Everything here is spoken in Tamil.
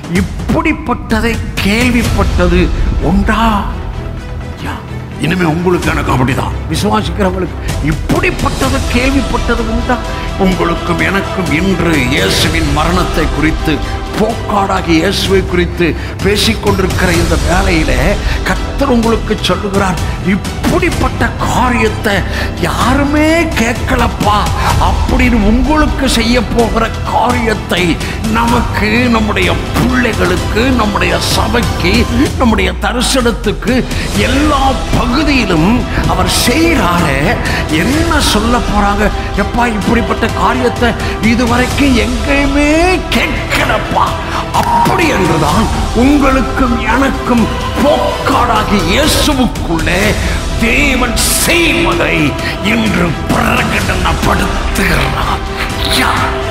இப்படிப்பட்டதை கேள்விப்பட்டது உண்டா யா, இனிமே உங்களுக்கு எனக்கு அப்படிதான் விசுவாசிக்கிறவங்களுக்கு இப்படிப்பட்டது கேள்விப்பட்டது உண்டா உங்களுக்கும் எனக்கும் இன்று இயேசுவின் மரணத்தை குறித்து போக்காடாகி இயேசுவை குறித்து பேசிக்கொண்டிருக்கிற இந்த வேலையில கர்த்தர் உங்களுக்கு சொல்லுகிறார் இப்படிப்பட்ட காரியத்தை யாருமே கேட்கலப்பா அப்படின்னு உங்களுக்கு செய்ய போகிற காரியத்தை நமக்கு நம்முடைய பிள்ளைகளுக்கு நம்முடைய சபைக்கு நம்முடைய தரிசனத்துக்கு எல்லா பகுதியிலும் அவர் செய்கிறாரு என்ன சொல்ல போறாங்க எப்பா இப்படிப்பட்ட காரியத்தை இதுவரைக்கும் எங்கேயுமே கேட்கலப்பா அப்படி என்றுதான் உங்களுக்கும் எனக்கும் போக்காடாகி இயேசுவுக்குள்ளே தேவன் செய்வதை இன்று பிரகடனப்படுத்துகிறார் யார்